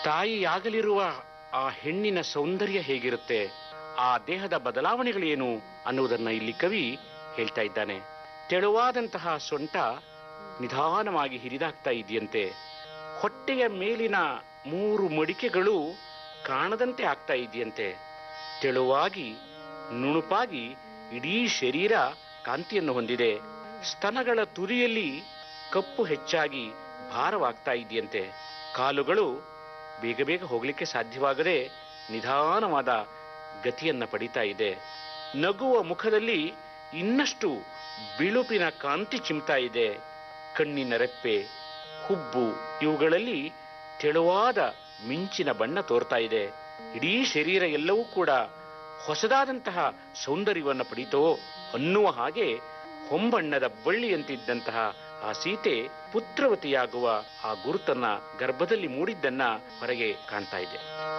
ತಾಯಿಯಾಗಲಿರುವ ಆ ಹೆಣ್ಣಿನ ಸೌಂದರ್ಯ ಹೇಗಿರುತ್ತೆ ಆ ದೇಹದ ಬದಲಾವಣೆಗಳೇನು ಅನ್ನುವುದನ್ನ ಇಲ್ಲಿ ಕವಿ ಹೇಳ್ತಾ ಇದ್ದಾನೆ ತೆಳುವಾದಂತಹ ಸೊಂಟ ನಿಧಾನವಾಗಿ ಹಿರಿದಾಗ್ತಾ ಇದೆಯಂತೆ ಹೊಟ್ಟೆಯ ಮೇಲಿನ ಮೂರು ಮಡಿಕೆಗಳು ಕಾಣದಂತೆ ಆಗ್ತಾ ಇದೆಯಂತೆ ತೆಳುವಾಗಿ ನುಣುಪಾಗಿ ಇಡೀ ಶರೀರ ಕಾಂತಿಯನ್ನು ಹೊಂದಿದೆ ಸ್ತನಗಳ ತುದಿಯಲ್ಲಿ ಕಪ್ಪು ಹೆಚ್ಚಾಗಿ ಭಾರವಾಗ್ತಾ ಇದೆಯಂತೆ ಕಾಲುಗಳು ಬೇಗ ಬೇಗ ಹೋಗ್ಲಿಕ್ಕೆ ಸಾಧ್ಯವಾಗದೆ ನಿಧಾನವಾದ ಗತಿಯನ್ನ ಪಡಿತಾ ಇದೆ ನಗುವ ಮುಖದಲ್ಲಿ ಇನ್ನಷ್ಟು ಬಿಳುಪಿನ ಕಾಂತಿ ಚಿಮ್ತಾ ಇದೆ ಕಣ್ಣಿನ ರೆಪ್ಪೆ ಹುಬ್ಬು ಇವುಗಳಲ್ಲಿ ತೆಳುವಾದ ಮಿಂಚಿನ ಬಣ್ಣ ತೋರ್ತಾ ಇದೆ ಇಡೀ ಶರೀರ ಎಲ್ಲವೂ ಕೂಡ ಹೊಸದಾದಂತಹ ಸೌಂದರ್ಯವನ್ನು ಪಡೀತೋ ಅನ್ನುವ ಹಾಗೆ ಹೊಂಬಣ್ಣದ ಬಳ್ಳಿಯಂತಿದ್ದಂತಹ ಆ ಸೀತೆ ಪುತ್ರವತಿಯಾಗುವ ಆ ಗುರುತನ್ನ ಗರ್ಭದಲ್ಲಿ ಮೂಡಿದ್ದನ್ನ ಹೊರಗೆ ಕಾಣ್ತಾ ಇದೆ